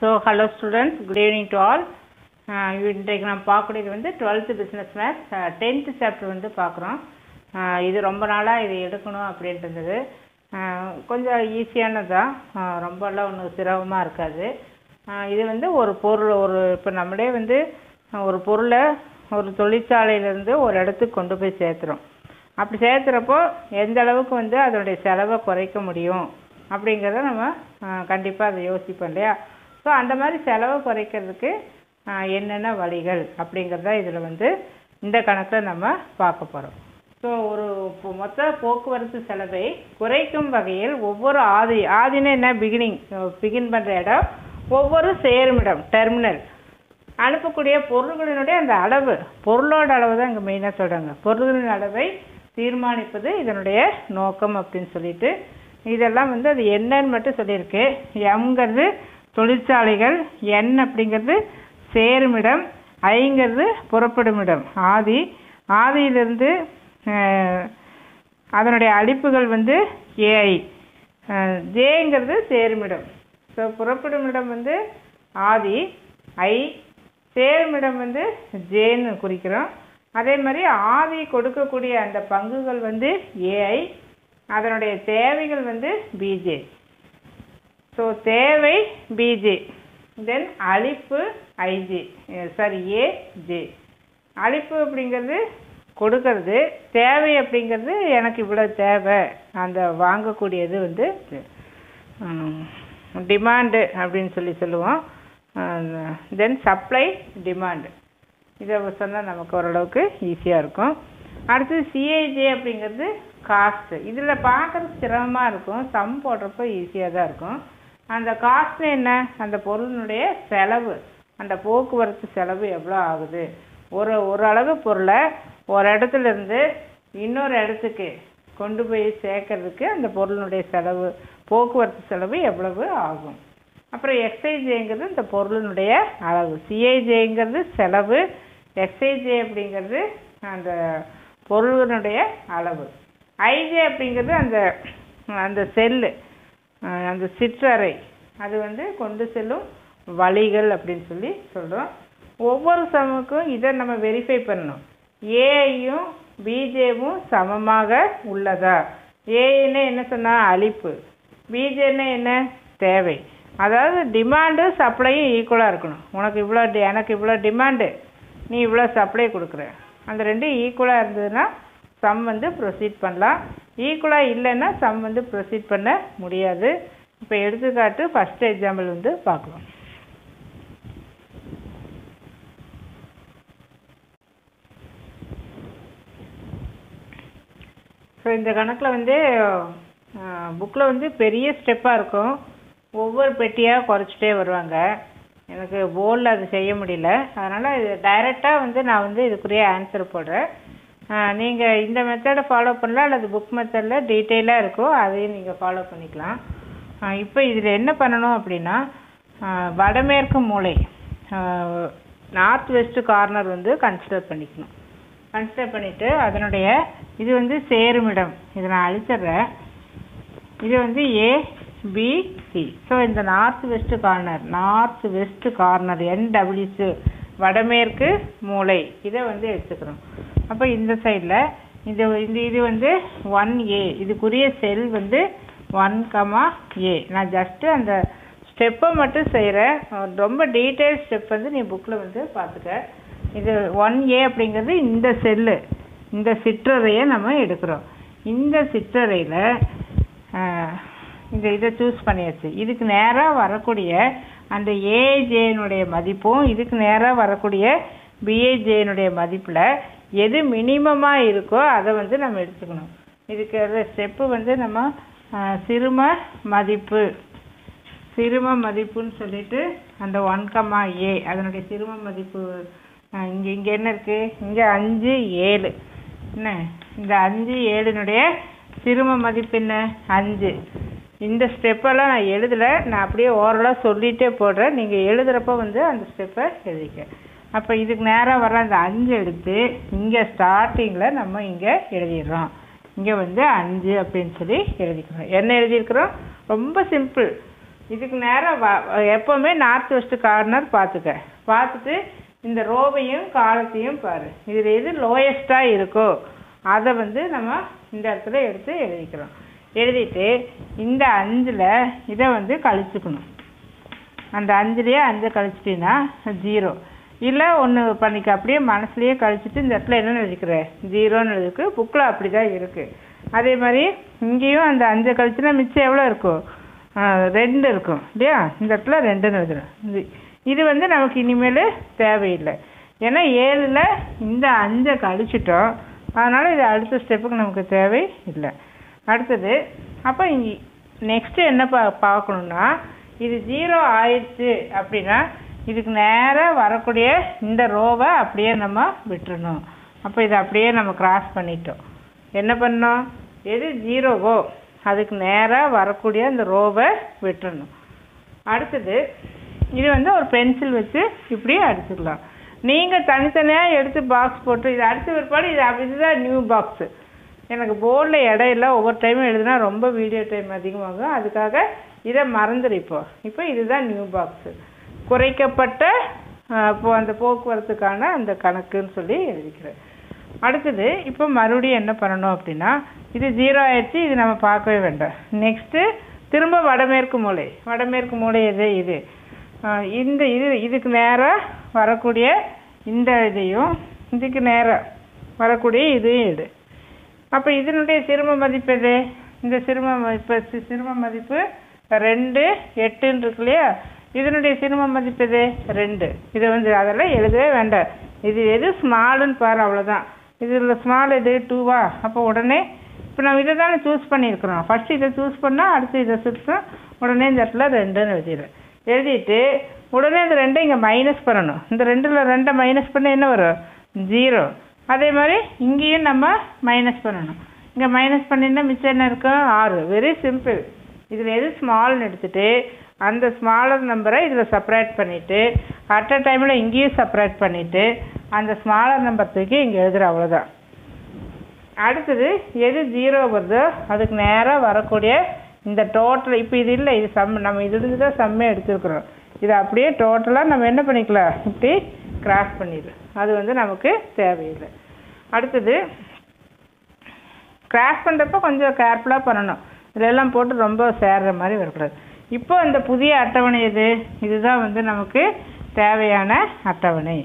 so hello students good evening to all இன்றைக்கு நம்ம பார்க்கக்கூடியது வந்து twelfth business maths tenth chapter வந்து பார்க்குறோம் இது ரொம்ப நாளாக இது எடுக்கணும் அப்படின்ட்டு இருந்தது அஹ், கொஞ்சம் ஈஸியானது தான் ரொம்பலாம் ஒன்றும் சிரமமாக இருக்காது அஹ், இது வந்து ஒரு பொருள் ஒரு இப்போ நம்மளே வந்து அஹ், ஒரு பொருளை ஒரு தொழிற்சாலையிலேருந்து ஒரு இடத்துக்கு கொண்டு போய் சேர்த்துறோம் அப்படி சேர்த்துறப்போ எந்த அளவுக்கு வந்து அதனுடைய செலவை குறைக்க முடியும் அப்படிங்கிறத நம்ம கண்டிப்பாக அதை யோசிப்போம் இல்லையா ஸோ அந்த மாதிரி செலவை குறைக்கிறதுக்கு ஆஹ், என்னென்ன வழிகள் அப்படிங்கிறத இதில் வந்து இந்த கணக்கில் நம்ம பார்க்க போகிறோம் ஸோ ஒரு பொ- மொத்த போக்குவரத்து செலவை குறைக்கும் வகையில் ஒவ்வொரு ஆதி ஆதினா என்ன பிகினிங் பிகின் பண்ணுற இடம் ஒவ்வொரு சேருமிடம் டெர்மினல் அனுப்பக்கூடிய பொருள்களினுடைய அந்த அளவு பொருளோட அளவு தான் இங்கே மெயினாக சொல்கிறாங்க பொருள்களின் அளவை தீர்மானிப்பது இதனுடைய நோக்கம் அப்படின்னு சொல்லிட்டு இதெல்லாம் வந்து அது என்னன்னு மட்டும் சொல்லியிருக்கு எம்ங்கிறது தொழிற்சாலைகள் என் அப்படிங்கிறது சேருமிடம் ஐங்கிறது புறப்படுமிடம் ஆதி ஆதியிலிருந்து அஹ், அதனுடைய அளிப்புகள் வந்து ஏஐ ஜேங்கிறது சேருமிடம் ஸோ புறப்படுமிடம் வந்து ஆதி ஐ சேருமிடம் வந்து ஜேன்னு குறிக்கிறோம் அதே மாதிரி ஆதி கொடுக்கக்கூடிய அந்த பங்குகள் வந்து ஏஐ அதனுடைய தேவைகள் வந்து பிஜே ஸோ தேவை பிஜே தென் அளிப்பு ஐஜே சாரி ஏஜே அளிப்பு அப்படிங்கிறது கொடுக்கறது தேவை அப்படிங்கிறது எனக்கு இவ்வளோ தேவை அந்த வாங்கக்கூடியது வந்து டிமாண்டு அப்படின்னு சொல்லி சொல்லுவோம் தென் சப்ளை டிமாண்டு இதை சொன்னால் நமக்கு ஓரளவுக்கு ஈஸியாக இருக்கும் அடுத்தது சிஐஜே அப்படிங்கிறது காஸ்ட்டு இதில் பார்க்குறதுக்கு சிரமமாக இருக்கும் சம் போடுறப்போ ஈஸியாக தான் இருக்கும் அந்த காஸ்ட் என்ன அந்த பொருளினுடைய செலவு அந்த போக்குவரத்து செலவு எவ்வளோ ஆகுது ஒரு ஒரு அளவு பொருளை ஒரு இடத்துல இருந்து இன்னொரு இடத்துக்கு கொண்டு போய் சேர்க்கறதுக்கு அந்த பொருளினுடைய செலவு போக்குவரத்து செலவு எவ்வளவு ஆகும் அப்புறம் எக்ஸ்ஐஜேங்கிறது இந்த பொருளினுடைய அளவு சிஐஜேங்கிறது செலவு எக்ஸ்ஐஜே அப்படிங்கிறது அந்த பொருளினுடைய அளவு ஐஜே அப்படிங்கிறது அந்த அந்த செல்லு அஹ் அந்த சிற்றறை அது வந்து கொண்டு செல்லும் வழிகள் அப்படின்னு சொல்லி சொல்கிறோம் ஒவ்வொரு சமக்கும் இதை நம்ம வெரிஃபை பண்ணணும் ஏஐயும் பிஜேவும் சமமாக உள்ளதா ஏன்னா என்ன சொன்னா அளிப்பு பிஜேன்னா என்ன தேவை அதாவது டிமாண்டு சப்ளையும் ஈக்குவலாக இருக்கணும் உனக்கு இவ்வளோ டி- எனக்கு இவ்வளோ டிமாண்டு நீ இவ்வளோ சப்ளை கொடுக்குற அந்த ரெண்டும் ஈக்குவலாக இருந்ததுன்னா சம் வந்து ப்ரொசீட் பண்ணலாம் ஈக்குவலாக இல்லைன்னா சம் வந்து ப்ரொசீட் பண்ண முடியாது இப்போ எடுத்துக்காட்டு ஃபஸ்ட் எக்ஸாம்பிள் வந்து பார்க்கலாம் ஸோ இந்த கணக்கில் வந்து புக்கில் வந்து பெரிய ஸ்டெப்பாக இருக்கும் ஒவ்வொரு பெட்டியாக குறைச்சிட்டே வருவாங்க எனக்கு போர்டில் அது செய்ய முடியல அதனால் இது டைரெக்டாக வந்து நான் வந்து இதுக்குரிய ஆன்சர் போடுறேன் நீங்கள் இந்த மெத்தடை ஃபாலோ பண்ணலாம் அல்லது புக் மெத்தடில் டீட்டெயிலாக இருக்கும் அதையும் நீங்கள் ஃபாலோ பண்ணிக்கலாம் இப்போ இதில் என்ன பண்ணணும் அப்படின்னா ஆஹ் வடமேற்கு மூலை நார்த் வெஸ்ட் கார்னர் வந்து கன்சிடர் பண்ணிக்கணும் கன்சிடர் பண்ணிவிட்டு அதனுடைய இது வந்து சேருமிடம் இதை நான் அழிச்சிடுறேன் இது வந்து ஏ பி சி ஸோ இந்த north west corner north west corner NWC வடமேற்கு மூலை இதை வந்து எடுத்துக்கிறோம் அப்போ இந்த சைடில் இது இந்த இது வந்து ஒன் ஏ இதுக்குரிய செல் வந்து ஒன் கமா ஏ நான் ஜஸ்ட்டு அந்த ஸ்டெப்பை மட்டும் செய்கிறேன் ரொம்ப டீட்டெயில் ஸ்டெப் வந்து நீ புக்கில் வந்து பார்த்துக்க இது ஒன் ஏ அப்படிங்கிறது இந்த செல்லு இந்த சிற்றறையை நம்ம எடுக்கிறோம் இந்த சிற்றறையில் இந்த இதை சூஸ் பண்ணியாச்சு இதுக்கு நேராக வரக்கூடிய அந்த ஏஜேனுடைய மதிப்பும் இதுக்கு நேராக வரக்கூடிய பிஏஜேனுடைய மதிப்பில் எது மினிமமாக இருக்கோ அதை வந்து நம்ம எடுத்துக்கணும் இதுக்கு ஸ்டெப்பு வந்து நம்ம ஆஹ், சிறும மதிப்பு சிறும மதிப்புன்னு சொல்லிட்டு அந்த ஒன் கமா ஏ அதனுடைய சிறும மதிப்பு ஆஹ், இங்க இங்க என்ன இருக்கு இங்க அஞ்சு ஏழு என்ன இந்த அஞ்சு ஏழுனுடைய சிறும மதிப்பு என்ன அஞ்சு இந்த ஸ்டெப்பெல்லாம் நான் எழுதலை நான் அப்படியே ஓரலாக சொல்லிகிட்டே போடுறேன் நீங்கள் எழுதுகிறப்ப வந்து அந்த ஸ்டெப்பை எழுதிக்க அப்போ இதுக்கு நேராக வர அந்த அஞ்சு எடுத்து இங்கே ஸ்டார்டிங்கில் நம்ம இங்கே எழுதிடுறோம் இங்கே வந்து அஞ்சு அப்படின்னு சொல்லி எழுதிக்கிறோம் என்ன எழுதியிருக்கிறோம் ரொம்ப சிம்பிள் இதுக்கு நேராக வ எப்போவுமே நார்த் வெஸ்ட் கார்னர் பார்த்துக்க பார்த்துட்டு இந்த ரோவையும் காலத்தையும் பாரு இதில் எது லோயஸ்ட்டாக இருக்கோ அதை வந்து நம்ம இந்த இடத்துல எடுத்து எழுதிக்கிறோம் எழுதிட்டு இந்த அஞ்சில் இதை வந்து கழிச்சுக்கணும் அந்த அஞ்சுலேயே அஞ்சை கழிச்சிட்டிங்கன்னா ஜீரோ இல்லை ஒன்று பண்ணிக்க அப்படியே மனசுலேயே கழிச்சிட்டு இந்த இடத்துல என்ன எழுதிக்கிற ஜீரோன்னு எழுதிருக்கு புக்கில் அப்படி தான் இருக்குது அதே மாதிரி இங்கேயும் அந்த அஞ்சை கழிச்சுனா மிச்சம் எவ்வளோ இருக்கும் ஆ, ரெண்டு இருக்கும் இல்லையா இந்த இடத்துல ரெண்டுன்னு எழுதுறோம் இது இது வந்து நமக்கு இனிமேல் தேவையில்லை ஏன்னா ஏழில் இந்த அஞ்சை கழிச்சிட்டோம் அதனால் இது அடுத்த ஸ்டெப்புக்கு நமக்கு தேவை இல்லை அடுத்தது அப்போ நெக்ஸ்ட்டு என்ன பா பார்க்கணுன்னா இது ஜீரோ ஆயிடுச்சு அப்படின்னா இதுக்கு நேராக வரக்கூடிய இந்த ரோவை அப்படியே நம்ம விட்டுறணும் அப்போ இதை அப்படியே நம்ம கிராஸ் பண்ணிட்டோம் என்ன பண்ணோம் எது ஜீரோவோ அதுக்கு நேராக வரக்கூடிய அந்த ரோவை விட்டுறணும் அடுத்தது இது வந்து ஒரு பென்சில் வச்சு இப்படி அடிச்சுக்கலாம் நீங்கள் தனித்தனியாக எடுத்து பாக்ஸ் போட்டு இது அடித்த பிற்பாடு இது அப்படி இதுதான் நியூ பாக்ஸு எனக்கு போர்டில் இடம் இல்லை ஒவ்வொரு டைமும் எழுதுனா ரொம்ப வீடியோ டைம் அதிகமாகும் அதுக்காக இதை மறந்துடு இப்போ இப்போ இதுதான் நியூ பாக்ஸு குறைக்கப்பட்ட ஆஹ், இப்போ அந்த போக்குவரத்துக்கான அந்த கணக்குன்னு சொல்லி எழுதிக்கிறேன் அடுத்தது இப்போ மறுபடியும் என்ன பண்ணணும் அப்படின்னா இது ஜீரோ ஆயிடுச்சு இது நம்ம பார்க்கவே வேண்டாம் நெக்ஸ்ட்டு திரும்ப வடமேற்கு மூலை வடமேற்கு மூலை எது இது ஆஹ், இந்த இது இதுக்கு நேராக வரக்கூடிய இந்த இதையும் இதுக்கு நேராக வரக்கூடிய இதையும் எடு அப்போ இதனுடைய சிறும மதிப்பு எது இந்த சிறும மதிப்பு சி- சிறும மதிப்பு ரெண்டு எட்டுன்னு இருக்கு இல்லையா இதனுடைய சிறும மதிப்பு எது ரெண்டு இதை வந்து அதெல்லாம் எழுதவே வேண்டாம் இது எது ஸ்மாலுன்னு பாரு அவ்வளோதான் இதில் ஸ்மால் எது டூவா அப்போ உடனே இப்போ நம்ம இதை தானே சூஸ் பண்ணியிருக்கிறோம் ஃபஸ்ட்டு இதை சூஸ் பண்ணால் அடுத்து இதை சுற்றோம் உடனே இந்த இடத்துல ரெண்டுன்னு எழுதிடுறேன் எழுதிட்டு உடனே இந்த ரெண்டை இங்கே மைனஸ் பண்ணணும் இந்த ரெண்டில் ரெண்டை மைனஸ் பண்ண என்ன வரும் ஜீரோ அதே மாதிரி இங்கேயும் நம்ம மைனஸ் பண்ணணும் இங்கே மைனஸ் பண்ணினா மிச்சம் என்ன இருக்கும் ஆறு வெரி சிம்பிள் இதில் எது ஸ்மால்னு எடுத்துட்டு அந்த ஸ்மாலர் நம்பரை இதில் செப்பரேட் பண்ணிவிட்டு அட் அ டைமில் இங்கேயும் செப்பரேட் பண்ணிவிட்டு அந்த ஸ்மாலர் நம்பர் தூக்கி இங்கே எழுதுற அவ்வளோதான் அடுத்தது எது ஜீரோ வருதோ அதுக்கு நேராக வரக்கூடிய இந்த டோட்டல் இப்போ இது இல்லை இது சம் நம்ம இதுலேருந்து தான் சம்மே எடுத்துருக்குறோம் இது அப்படியே டோட்டலாக நம்ம என்ன பண்ணிக்கலாம் இப்படி கிராஸ் பண்ணிடு அது வந்து நமக்கு தேவையில்லை அடுத்தது கிராஸ் பண்ணுறப்ப கொஞ்சம் கேர்ஃபுல்லாக பண்ணணும் இதெல்லாம் போட்டு ரொம்ப சேர்ற மாதிரி வரக்கூடாது இப்போ இந்த புதிய அட்டவணை எது இதுதான் வந்து நமக்கு தேவையான அட்டவணை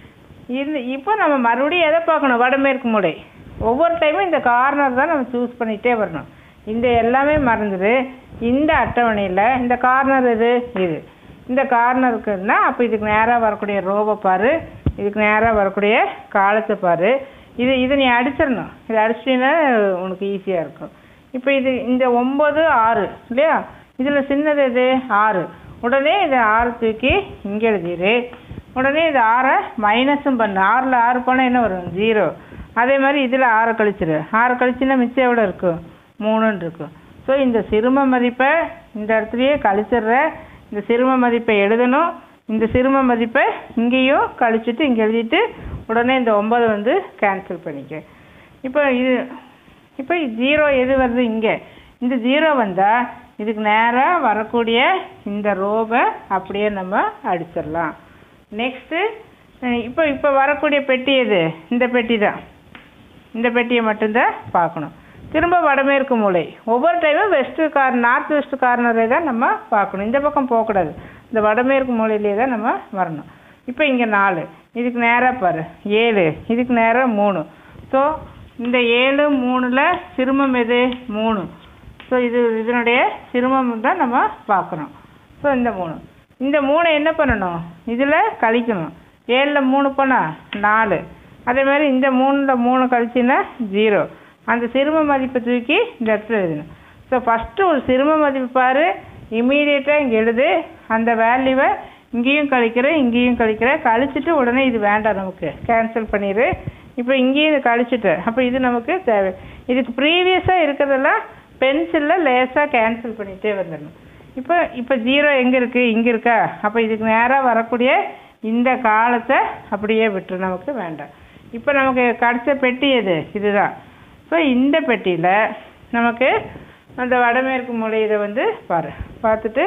இது இப்போ நம்ம மறுபடியும் எதை பார்க்கணும் வடமேற்கு மூலை ஒவ்வொரு டைமும் இந்த கார்னர் தான் நம்ம சூஸ் பண்ணிகிட்டே வரணும் இந்த எல்லாமே மறந்துடு இந்த அட்டவணையில் இந்த கார்னர் எது இது இந்த கார்னருக்குன்னா அப்போ இதுக்கு நேராக வரக்கூடிய ரோவை பாரு இதுக்கு நேராக வரக்கூடிய காலத்தை பாரு இது இதை நீ அடிச்சிடணும் இதை அடிச்சிட்டீங்கன்னா உனக்கு ஈஸியாக இருக்கும் இப்போ இது இந்த ஒம்பது ஆறு இல்லையா இதில் சின்னது எது ஆறு உடனே இதை ஆறு தூக்கி இங்கே எழுதிடு உடனே இது ஆறை மைனஸும் பண்ணு ஆறில் ஆறு போனால் என்ன வரும் ஜீரோ அதே மாதிரி இதில் ஆறை கழிச்சிடு ஆறு கழிச்சுன்னா மிச்சம் எவ்வளோ இருக்கும் மூணுன்னு இருக்கும் ஸோ இந்த சிறும மதிப்பை இந்த இடத்துலையே கழிச்சிடுற இந்த சிறும மதிப்பை எழுதணும் இந்த சிறும மதிப்பை இங்கேயும் கழிச்சிட்டு இங்கே எழுதிட்டு உடனே இந்த ஒம்பது வந்து கேன்சல் பண்ணிக்க இப்போ இது இப்போ ஜீரோ எது வருது இங்கே இந்த ஜீரோ வந்தால் இதுக்கு நேராக வரக்கூடிய இந்த ரோவை அப்படியே நம்ம அடிச்சிடலாம் நெக்ஸ்ட்டு இப்போ இப்போ வரக்கூடிய பெட்டி எது இந்த பெட்டி தான் இந்த பெட்டியை மட்டும்தான் பார்க்கணும் திரும்ப வடமேற்கு மூலை ஒவ்வொரு டைமும் வெஸ்ட்டு கார் நார்த் வெஸ்ட் கார்னரே தான் நம்ம பார்க்கணும் இந்த பக்கம் போகக்கூடாது இந்த வடமேற்கு மூலையிலே தான் நம்ம வரணும் இப்போ இங்கே நாலு இதுக்கு நேராக பாரு ஏழு இதுக்கு நேராக மூணு ஸோ இந்த ஏழு மூணில் சிறுமம் எது மூணு ஸோ இது இதனுடைய சிறுமம் தான் நம்ம பார்க்குறோம் ஸோ இந்த மூணு இந்த மூணை என்ன பண்ணணும் இதில் கழிக்கணும் ஏழில் மூணு போனால் நாலு அதே மாதிரி இந்த மூணில் மூணு கழிச்சின்னா ஜீரோ அந்த சிறும மதிப்பை தூக்கி இந்த இடத்துல எழுதணும் ஸோ ஃபஸ்ட்டு ஒரு சிறும மதிப்பு பாரு இமீடியட்டாக இங்கே எழுது அந்த வேல்யூவை இங்கேயும் கழிக்கிறேன் இங்கேயும் கழிக்கிறேன் கழிச்சிட்டு உடனே இது வேண்டாம் நமக்கு கேன்சல் பண்ணிடு இப்போ இங்கேயும் இது கழிச்சிட்டு அப்போ இது நமக்கு தேவை இதுக்கு ப்ரீவியஸாக இருக்கிறதெல்லாம் பென்சிலில் லேசாக கேன்சல் பண்ணிகிட்டே வந்துடணும் இப்போ இப்போ ஜீரோ எங்கே இருக்குது இங்கே இருக்கா அப்போ இதுக்கு நேராக வரக்கூடிய இந்த காலத்தை அப்படியே விட்டுரு நமக்கு வேண்டாம் இப்போ நமக்கு கிடச்ச பெட்டி எது இதுதான் ஸோ இந்த பெட்டியில் நமக்கு அந்த வடமேற்கு மூலையில் வந்து பாரு பார்த்துட்டு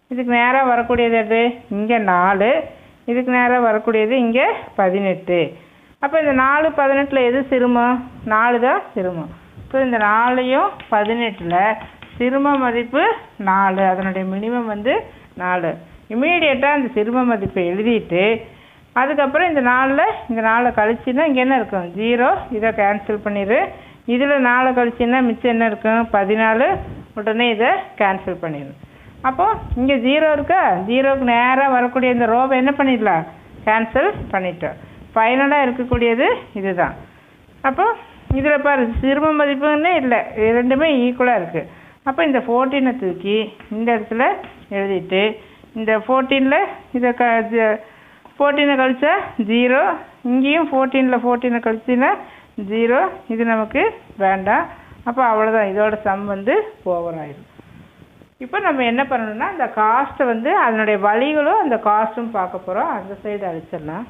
இதுக்கு நேராக வரக்கூடியது எது இங்கே நாலு இதுக்கு நேராக வரக்கூடியது இங்கே பதினெட்டு அப்போ இந்த நாலு பதினெட்டில் எது சிறுமம் நாலு தான் சிறுமம் ஸோ இந்த நாலையும் பதினெட்டில் சிறும மதிப்பு நாலு அதனுடைய மினிமம் வந்து நாலு இமீடியட்டாக அந்த சிறும மதிப்பை எழுதிட்டு அதுக்கப்புறம் இந்த நாலில் இந்த நாலை கழிச்சுன்னா இங்கே என்ன இருக்கும் ஜீரோ இதை கேன்சல் பண்ணிடு இதில் நாலு கழிச்சுன்னா மிச்சம் என்ன இருக்கும் பதினாலு உடனே இதை கேன்சல் பண்ணிடு அப்போ இங்கே ஜீரோ இருக்கா ஜீரோவுக்கு நேராக வரக்கூடிய இந்த ரோவை என்ன பண்ணிடலாம் கேன்சல் பண்ணிட்டோம் ஃபைனலாக இருக்கக்கூடியது இதுதான் அப்போ இதில் பாரு சிறும மதிப்புன்னே இல்லை இது ரெண்டுமே ஈக்குவலாக இருக்குது அப்போ இந்த ஃபோர்டீனை தூக்கி இந்த இடத்துல எழுதிட்டு இந்த ஃபோர்டீனில் இதை க ஃபோர்டீனை கழிச்சா ஜீரோ இங்கேயும் ஃபோர்டீனில் ஃபோர்டீனை கழிச்சின்னா ஜீரோ இது நமக்கு வேண்டாம் அப்போ அவ்வளோதான் இதோட சம் வந்து ஓவர் ஆயிடும் இப்போ நம்ம என்ன பண்ணணும்னா அந்த காஸ்ட்டை வந்து அதனுடைய வழிகளும் அந்த காஸ்ட்டும் பார்க்க போகிறோம் அந்த சைடு அழிச்சிடலாம்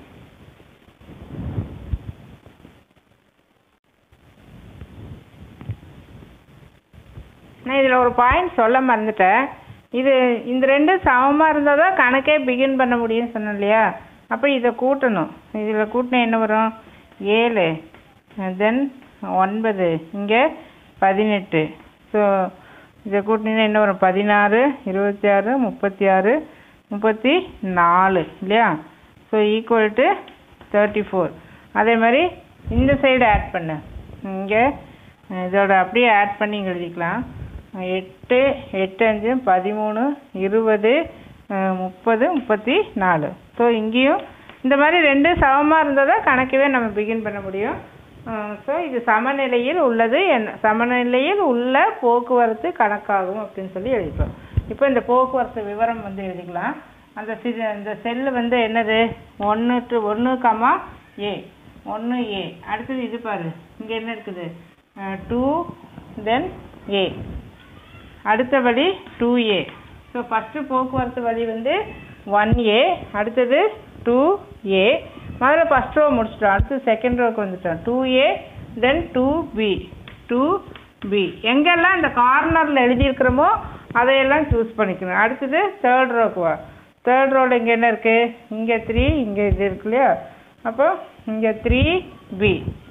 நான் இதில் ஒரு பாயிண்ட் சொல்ல மறந்துட்டேன் இது இந்த ரெண்டும் சமமாக இருந்தால் தான் கணக்கே பிகின் பண்ண முடியும்னு சொன்னேன் இல்லையா அப்போ இதை கூட்டணும் இதில் கூட்டினா என்ன வரும் ஏழு தென் ஒன்பது இங்கே பதினெட்டு ஸோ இதை கூட்டினீங்கன்னா என்ன வரும் பதினாறு இருபத்தி ஆறு முப்பத்தி ஆறு முப்பத்தி நாலு இல்லையா so equal to thirty four அதே மாதிரி இந்த சைடு ஆட் பண்ணு இங்கே இதோட அப்படியே ஆட் பண்ணி இங்க எழுதிக்கலாம் எட்டு எட்டு அஞ்சு பதிமூணு இருபது முப்பது முப்பத்தி நாலு ஸோ இங்கேயும் இந்த மாதிரி ரெண்டு சமமாக இருந்தால் தான் கணக்கவே நம்ம பிகின் பண்ண முடியும் ஸோ இது சமநிலையில் உள்ளது என்ன சமநிலையில் உள்ள போக்குவரத்து கணக்காகும் அப்படின்னு சொல்லி எழுதிப்போம் இப்போ இந்த போக்குவரத்து விவரம் வந்து எழுதிக்கலாம் அந்த சி இந்த செல்லு வந்து என்னது ஒன்று டு ஒன்று கமா ஏ ஒன்று ஏ அடுத்தது இது பாரு இங்கே என்ன இருக்குது டூ தென் ஏ அடுத்த வழி டூ ஏ ஸோ ஃபஸ்ட்டு போக்குவரத்து வழி வந்து ஒன் ஏ அடுத்தது டூ ஏ முதல்ல ஃபஸ்ட் ரோ முடிச்சிட்டோம் அடுத்து செகண்ட் ரோக்கு வந்துட்டோம் two A then two B two B எங்கெல்லாம் இந்த கார்னரில் எழுதியிருக்கிறோமோ அதையெல்லாம் சூஸ் பண்ணிக்கணும் அடுத்தது தேர்ட் ரோக்கு வா தேர்ட் ரோவில் இங்கே என்ன இருக்குது இங்கே த்ரீ இங்கே இது இருக்கு இல்லையா அப்போ இங்கே த்ரீ பி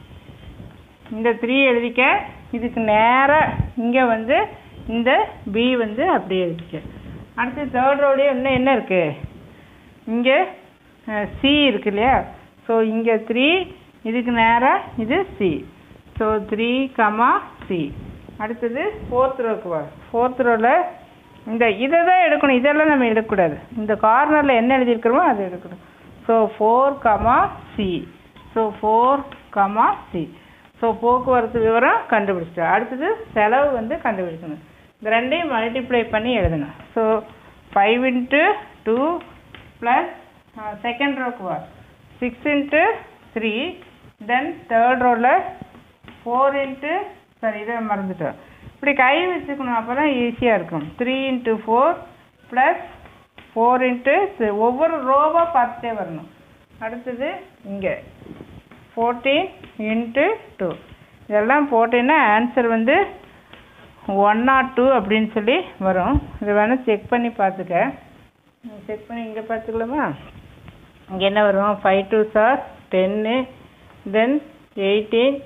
இந்த த்ரீ எழுதிக்க இதுக்கு நேராக இங்கே வந்து இந்த பி வந்து அப்படியே எழுதிக்க அடுத்து தேர்ட் ரோலேயே இன்னும் என்ன இருக்குது இங்கே சி இருக்கு இல்லையா ஸோ இங்கே த்ரீ இதுக்கு நேராக இது C so three comma C அடுத்தது ஃபோர்த் ரோக்கு வா ஃபோர்த் ரோவில் இந்த இதை தான் எடுக்கணும் இதெல்லாம் நம்ம எடுக்கக்கூடாது இந்த கார்னரில் என்ன எழுதியிருக்கிறோமோ அதை எடுக்கணும் so four comma C so four comma C so போக்குவரத்து விவரம் கண்டுபிடிச்சிட்டோம் அடுத்தது செலவு வந்து கண்டுபிடிக்கணும் இந்த ரெண்டையும் மல்டிப்ளை பண்ணி எழுதணும் so five into two plus second ரோக்கு வா six into three then third ரோவில் ஃபோர் இன்ட்டு சாரி இதை மறந்துட்டோம் இப்படி கை வச்சுக்கணும் அப்போ தான் ஈஸியாக இருக்கும் three into four plus four into ஒவ்வொரு ரோவாக பார்த்துட்டே வரணும் அடுத்தது இங்கே ஃபோர்டீன் இன்ட்டு டூ இதெல்லாம் போட்டீங்கன்னா ஆன்சர் வந்து ஒன் நாட் டூ அப்படின்னு சொல்லி வரும் இதை வேணால் செக் பண்ணி பார்த்துக்க செக் பண்ணி இங்கே பார்த்துக்கலாமா இங்கே என்ன வரும் ஃபைவ் டூ சார் டென்னு தென் எயிட்டீன்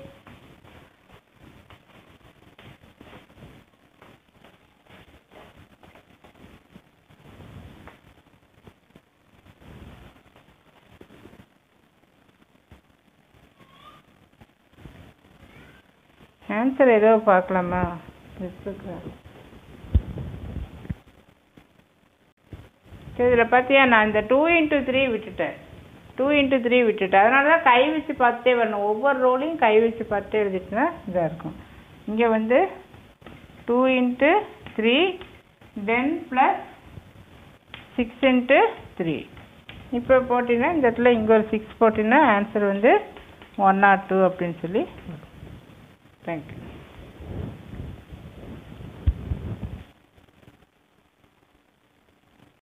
ஆன்சர் ஏதோ பார்க்கலாமா வச்சுருக்கேன் இதில் பார்த்தியா நான் இந்த டூ இன்ட்டு த்ரீ விட்டுட்டேன் டூ இன்ட்டு த்ரீ விட்டுட்டேன் அதனால தான் கை வச்சு பார்த்துட்டே வரணும் ஒவ்வொரு ரோலையும் கை வச்சு பார்த்துட்டே எழுதிட்டுனா இதாக இருக்கும் இங்கே வந்து two into three then plus six into three இப்போ போட்டிங்கன்னா இந்த இடத்துல இங்கே ஒரு சிக்ஸ் போட்டிங்கன்னா ஆன்சர் வந்து ஒன் நாட் டூ அப்படின்னு சொல்லி வரும் தேங்க்யூ